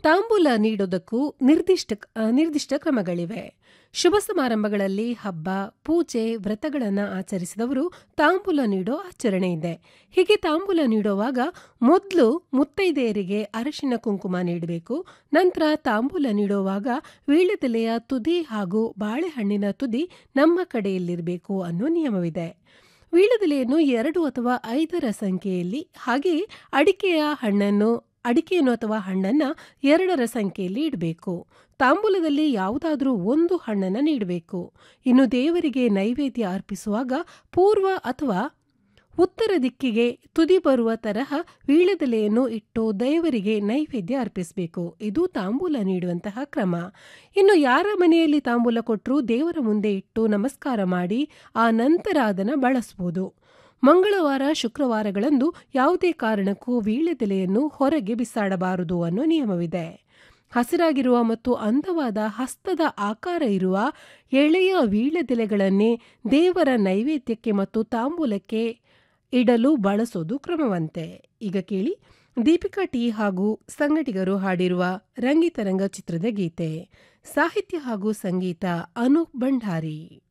ತಾಂಬೂಲ ನೀಡೋದಕ್ಕೂ ನಿರ್ದಿಷ್ಟ ಆ, ನಿರ್ದಿಷ್ಟ ಕ್ರಮಗಳಿವೆ ಶುಭ ಸಮಾರಂಭಗಳಲ್ಲಿ ಹಬ್ಬ ಪೂಜೆ ವ್ರತಗಳನ್ನು ಆಚರಿಸಿದವರು ತಾಂಬೂಲ ನೀಡೋ ಆಚರಣೆ ಇದೆ ಹೀಗೆ ತಾಂಬೂಲ ನೀಡುವಾಗ ಮೊದಲು ಮುತ್ತೈದೆಯರಿಗೆ ಅರಶಿನ ಕುಂಕುಮ ನೀಡಬೇಕು ನಂತರ ತಾಂಬೂಲ ನೀಡುವಾಗ ವೀಳ್ಯದೆಲೆಯ ತುದಿ ಹಾಗೂ ಬಾಳೆಹಣ್ಣಿನ ತುದಿ ನಮ್ಮ ಕಡೆಯಲ್ಲಿರಬೇಕು ಅನ್ನೋ ನಿಯಮವಿದೆ ವೀಳ್ಯದೆಲೆಯನ್ನು ಎರಡು ಅಥವಾ ಐದರ ಸಂಖ್ಯೆಯಲ್ಲಿ ಹಾಗೆಯೇ ಅಡಿಕೆಯ ಹಣ್ಣನ್ನು ಅಡಿಕೆಯನ್ನು ಅಥವಾ ಹಣ್ಣನ್ನು ಎರಡರ ಸಂಖ್ಯೆಯಲ್ಲಿ ಇಡಬೇಕು ತಾಂಬೂಲದಲ್ಲಿ ಯಾವುದಾದ್ರೂ ಒಂದು ಹಣ್ಣನ್ನು ನೀಡಬೇಕು ಇನ್ನು ದೇವರಿಗೆ ನೈವೇದ್ಯ ಅರ್ಪಿಸುವಾಗ ಪೂರ್ವ ಅಥವಾ ಉತ್ತರ ದಿಕ್ಕಿಗೆ ತುದಿ ಬರುವ ತರಹ ವೀಳ್ಯದೆಲೆಯನ್ನು ಇಟ್ಟು ದೇವರಿಗೆ ನೈವೇದ್ಯ ಅರ್ಪಿಸಬೇಕು ಇದು ತಾಂಬೂಲ ನೀಡುವಂತಹ ಕ್ರಮ ಇನ್ನು ಯಾರ ಮನೆಯಲ್ಲಿ ತಾಂಬೂಲ ಕೊಟ್ಟರೂ ದೇವರ ಮುಂದೆ ಇಟ್ಟು ನಮಸ್ಕಾರ ಮಾಡಿ ಆ ನಂತರ ಅದನ್ನು ಬಳಸ್ಬೋದು ಮಂಗಳವಾರ ಶುಕ್ರವಾರಗಳಂದು ಯಾವುದೇ ಕಾರಣಕ್ಕೂ ವೀಳ್ಯದೆಲೆಯನ್ನು ಹೊರಗೆ ಬಿಸಾಡಬಾರದು ಅನ್ನೋ ನಿಯಮವಿದೆ ಹಸಿರಾಗಿರುವ ಮತ್ತು ಅಂದವಾದ ಹಸ್ತದ ಆಕಾರ ಇರುವ ಎಳೆಯ ವೀಳ್ಯದೆಲೆಗಳನ್ನೇ ದೇವರ ನೈವೇದ್ಯಕ್ಕೆ ಮತ್ತು ತಾಂಬೂಲಕ್ಕೆ ಇಡಲು ಬಳಸೋದು ಕ್ರಮವಂತೆ ಈಗ ಕೇಳಿ ದೀಪಿಕಾ ಟಿ ಹಾಗೂ ಸಂಗಡಿಗರು ಹಾಡಿರುವ ರಂಗಿತರಂಗ ಚಿತ್ರದ ಗೀತೆ ಸಾಹಿತ್ಯ ಹಾಗೂ ಸಂಗೀತ ಅನೂಪ್ ಭಂಡಾರಿ